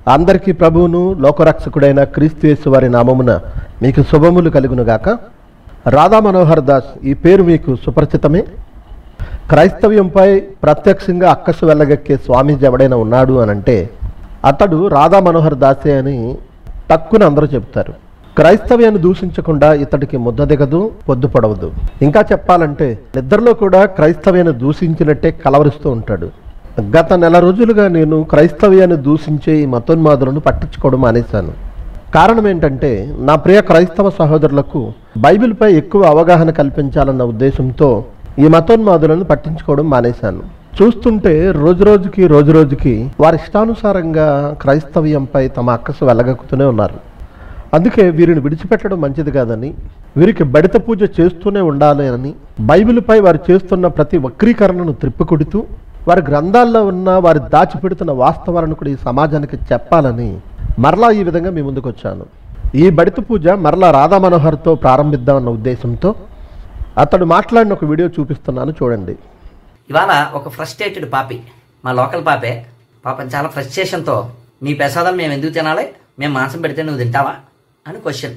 అందరికీ ప్రభువును లోకరక్షకుడైన క్రీస్తు యేసు వారి నామమున మీకు శుభములు కలుగునుగాక రాధా మనోహర్ దాస్ ఈ పేరు మీకు సుపరిచితమే క్రైస్తవ్యంపై ప్రత్యక్షంగా అక్కసు వెళ్ళగక్కే స్వామీజీ ఎవడైనా ఉన్నాడు అని అంటే అతడు రాధా మనోహర్ దాసే అని తక్కువ అందరూ చెప్తారు క్రైస్తవ్యాన్ని దూషించకుండా ఇతడికి ముద్ద దిగదు పొద్దు పొడవదు ఇంకా చెప్పాలంటే నిద్రలో కూడా క్రైస్తవ్యాన్ని దూషించినట్టే కలవరిస్తూ ఉంటాడు గత నెల రోజులుగా నేను క్రైస్తవ్యాన్ని దూషించే ఈ మతోన్మాదులను పట్టించుకోవడం మానేశాను కారణం ఏంటంటే నా ప్రియ క్రైస్తవ సహోదరులకు బైబిల్పై ఎక్కువ అవగాహన కల్పించాలన్న ఉద్దేశంతో ఈ మతోన్మాదులను పట్టించుకోవడం మానేశాను చూస్తుంటే రోజు రోజుకి రోజు రోజుకి వారి ఇష్టానుసారంగా క్రైస్తవ్యంపై తమ అక్కసు వెళ్ళగక్కుతూనే ఉన్నారు అందుకే వీరిని విడిచిపెట్టడం మంచిది కాదని వీరికి బడిత పూజ చేస్తూనే ఉండాలి అని బైబిల్పై వారు చేస్తున్న ప్రతి వక్రీకరణను త్రిప్పికొడుతూ వారి గ్రంథాల్లో ఉన్న వారి దాచిపెడుతున్న వాస్తవాలను కూడా ఈ సమాజానికి చెప్పాలని మరలా ఈ విధంగా మీ ముందుకు వచ్చాను ఈ బడిత పూజ మరలా రాధా మనోహర్తో ప్రారంభిద్దామన్న ఉద్దేశంతో అతడు మాట్లాడిన ఒక వీడియో చూపిస్తున్నాను చూడండి ఇవాళ ఒక ఫ్రస్ట్రేటెడ్ పాపి మా లోకల్ పాపే పాపం చాలా ఫ్రస్ట్రేషన్తో మీ ప్రసాదాలు మేము ఎందుకు తినాలి మేము మాంసం పెడితే నువ్వు తింటావా అని క్వశ్చన్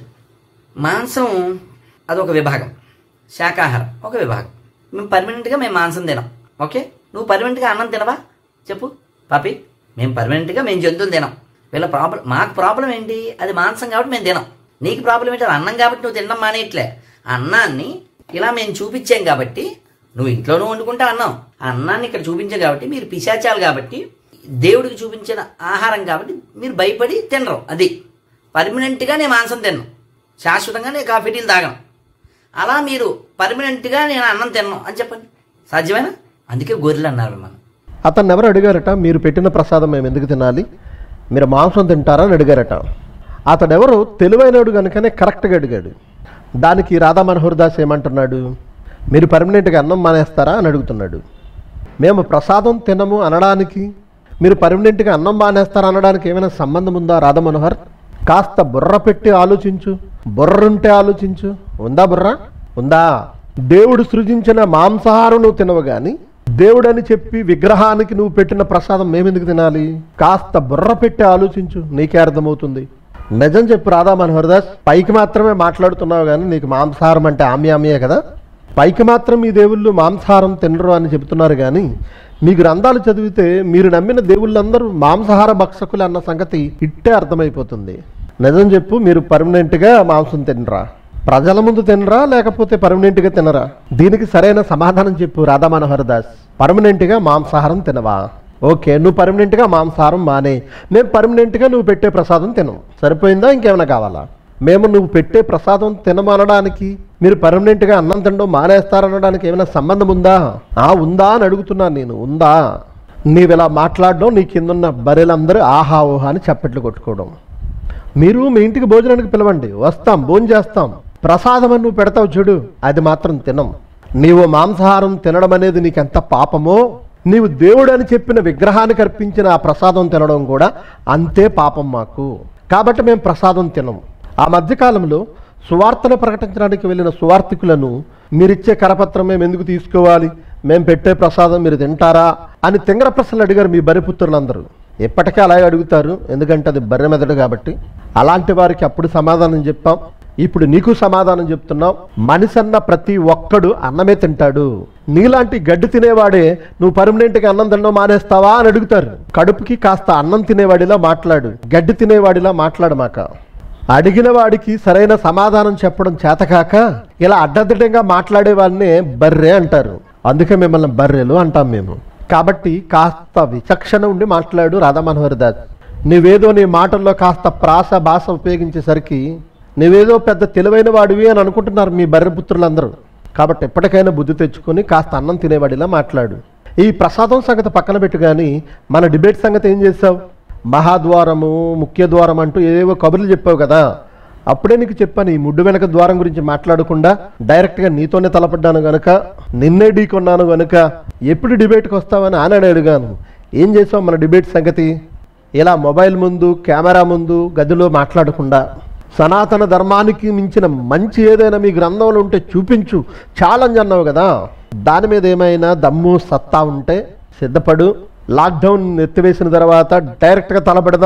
మాంసం అదొక విభాగం శాకాహారం ఒక విభాగం మేము పర్మనెంట్గా మేము మాంసం తినాం ఓకే నువ్వు పర్మనెంట్గా అన్నం తినవా చెప్పు పాపి మేము పర్మనెంట్గా మేము జంతువులు తినాం వీళ్ళ ప్రాబ్లం మాకు ప్రాబ్లం ఏంటి అది మాంసం కాబట్టి మేము తినాం నీకు ప్రాబ్లం ఏంటి అది అన్నం కాబట్టి నువ్వు తినడం మానేయట్లే ఆ అన్నాన్ని ఇలా మేము చూపించాం కాబట్టి నువ్వు ఇంట్లోనూ వండుకుంటే అన్నం ఆ అన్నాన్ని ఇక్కడ చూపించాం కాబట్టి మీరు పిశాచాలు కాబట్టి దేవుడికి చూపించిన ఆహారం కాబట్టి మీరు భయపడి తినరు అది పర్మనెంట్గా నేను మాంసం తిన్నాను శాశ్వతంగా నేను కాఫీ టీలు తాగను అలా మీరు పర్మనెంట్గా నేను అన్నం తిన్నాను అని చెప్పండి సాధ్యమేనా అందుకే గొర్రెలు అన్నారు మనం అతన్ని ఎవరు అడిగారట మీరు పెట్టిన ప్రసాదం మేము ఎందుకు తినాలి మీరు మాంసం తింటారా అని అడిగారట అతడెవరు తెలివైనడు కనుకనే కరెక్ట్గా అడిగాడు దానికి రాధా మనోహర్ దాస్ ఏమంటున్నాడు మీరు పర్మనెంట్గా అన్నం మానేస్తారా అని అడుగుతున్నాడు మేము ప్రసాదం తినము అనడానికి మీరు పర్మనెంట్గా అన్నం మానేస్తారా అనడానికి ఏమైనా సంబంధం ఉందా రాధా మనోహర్ కాస్త బుర్ర పెట్టి ఆలోచించు బుర్రుంటే ఆలోచించు ఉందా బుర్ర ఉందా దేవుడు సృజించిన మాంసాహారం నువ్వు తినవు గాని దేవుడని చెప్పి విగ్రహానికి నువ్వు పెట్టిన ప్రసాదం మేమెందుకు తినాలి కాస్త బుర్ర పెట్టి ఆలోచించు నీకే అర్థమవుతుంది నిజం చెప్పు రాధా మనోహర్ దాస్ పైకి మాత్రమే మాట్లాడుతున్నావు కానీ నీకు మాంసాహారం అంటే ఆమె ఆమెయే కదా పైకి మాత్రం ఈ దేవుళ్ళు మాంసాహారం తినరు అని చెబుతున్నారు కానీ మీ గ్రంథాలు చదివితే మీరు నమ్మిన దేవుళ్ళందరూ మాంసాహార భక్షకులు అన్న సంగతి ఇట్టే అర్థమైపోతుంది నిజం చెప్పు మీరు పర్మనెంట్గా మాంసం తినరా ప్రజల ముందు తినరా లేకపోతే పర్మనెంట్గా తినరా దీనికి సరైన సమాధానం చెప్పు రాధా మనోహర్ దాస్ పర్మనెంట్గా మాంసాహారం తినవా ఓకే నువ్వు పర్మనెంట్గా మాంసాహారం మానే మేము పర్మనెంట్గా నువ్వు పెట్టే ప్రసాదం తినం సరిపోయిందా ఇంకేమైనా కావాలా మేము నువ్వు పెట్టే ప్రసాదం తినమనడానికి మీరు పర్మనెంట్గా అన్నం తినడం మానేస్తారనడానికి ఏమైనా సంబంధం ఉందా ఆ ఉందా అని అడుగుతున్నాను నేను ఉందా నీవు ఇలా మాట్లాడడం నీ కిందున్న బర్రెలందరూ ఆహా ఓహా అని చప్పట్లు కొట్టుకోవడం మీరు మీ ఇంటికి భోజనానికి పిలవండి వస్తాం భోజనం చేస్తాం ప్రసాదం అని నువ్వు పెడతావు చూడు అది మాత్రం తినం నీవు మాంసాహారం తినడం అనేది నీకు ఎంత పాపమో నీవు దేవుడు అని చెప్పిన విగ్రహానికి అర్పించిన ఆ ప్రసాదం తినడం కూడా అంతే పాపం మాకు కాబట్టి మేము ప్రసాదం తినం ఆ మధ్యకాలంలో సువార్తను ప్రకటించడానికి వెళ్ళిన సువార్థికులను మీరిచ్చే కరపత్రం మేము ఎందుకు తీసుకోవాలి మేము పెట్టే ప్రసాదం మీరు తింటారా అని తింగర ప్రశ్నలు అడిగారు మీ బరిపుత్రులందరూ ఎప్పటికీ అలాగే అడుగుతారు ఎందుకంటే అది బర్రె మెదడు కాబట్టి అలాంటి వారికి అప్పుడు సమాధానం చెప్పాం ఇప్పుడు నీకు సమాధానం చెప్తున్నాం మనిషి అన్న ప్రతి ఒక్కడు అన్నమే తింటాడు నీలాంటి గడ్డి తినేవాడే నువ్వు పర్మనెంట్గా అన్నం తినడం మానేస్తావా అని అడుగుతారు కడుపుకి కాస్త అన్నం తినేవాడిలా మాట్లాడు గడ్డి తినేవాడిలా మాట్లాడమాక అడిగిన వాడికి సరైన సమాధానం చెప్పడం చేతకాక ఇలా అడ్డదిడ్డంగా మాట్లాడే వాళ్ళని బర్రె అంటారు అందుకే మిమ్మల్ని బర్రెలు అంటాం మేము కాబట్టి కాస్త విచక్షణ ఉండి మాట్లాడు రాధా మనోహర్ దాస్ నువ్వేదో నీ మాటల్లో కాస్త ప్రాస భాష ఉపయోగించేసరికి నువ్వేదో పెద్ద తెలివైన వాడివి అని అనుకుంటున్నారు మీ బర్రె పుత్రులందరూ కాబట్టి ఎప్పటికైనా బుద్ధి తెచ్చుకొని కాస్త అన్నం తినేవాడిలా మాట్లాడు ఈ ప్రసాదం సంగతి పక్కన పెట్టు కానీ మన డిబేట్ సంగతి ఏం చేసావు మహాద్వారము ముఖ్య ద్వారం అంటూ ఏవేవో కబుర్లు చెప్పావు కదా అప్పుడే నీకు చెప్పాను ఈ ముడ్డు వెనక ద్వారం గురించి మాట్లాడకుండా డైరెక్ట్గా నీతోనే తలపడ్డాను గనుక నిన్నే ఢీకొన్నాను గనుక ఎప్పుడు డిబేట్కి వస్తావని ఆనాడు అడిగాను ఏం చేసావు మన డిబేట్ సంగతి ఇలా మొబైల్ ముందు కెమెరా ముందు గదిలో మాట్లాడకుండా సనాతన ధర్మానికి మించిన మంచి ఏదైనా మీ గ్రంథంలో ఉంటే చూపించు ఛాలెంజ్ అన్నావు కదా దాని మీద ఏమైనా దమ్ము సత్తా ఉంటే సిద్ధపడు లాక్డౌన్ ఎత్తివేసిన తర్వాత డైరెక్ట్గా తలపెడదాం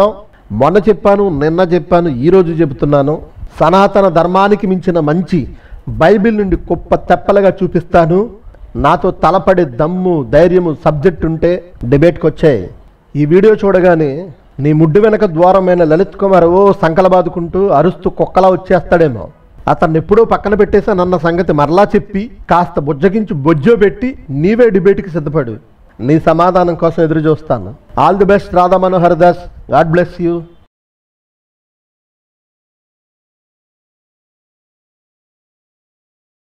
మొన్న చెప్పాను నిన్న చెప్పాను ఈరోజు చెబుతున్నాను సనాతన ధర్మానికి మించిన మంచి బైబిల్ నుండి గొప్ప తెప్పలుగా చూపిస్తాను నాతో తలపడే దమ్ము ధైర్యము సబ్జెక్ట్ ఉంటే డిబేట్కి వచ్చాయి ఈ వీడియో చూడగానే నీ ముడ్డు వెనక ద్వారమైన లలిత్ కుమార్ ఓ సంకలబాదుకుంటూ అరుస్తూ కుక్కలా వచ్చేస్తాడేమో అతన్ని ఎప్పుడూ పక్కన పెట్టేశానన్న సంగతి మరలా చెప్పి కాస్త బుజ్జగించి బొజ్జో పెట్టి నీవే డిబేట్కి సిద్ధపడు నీ సమాధానం కోసం ఎదురు చూస్తాను all the best Radha Manohar Das god bless you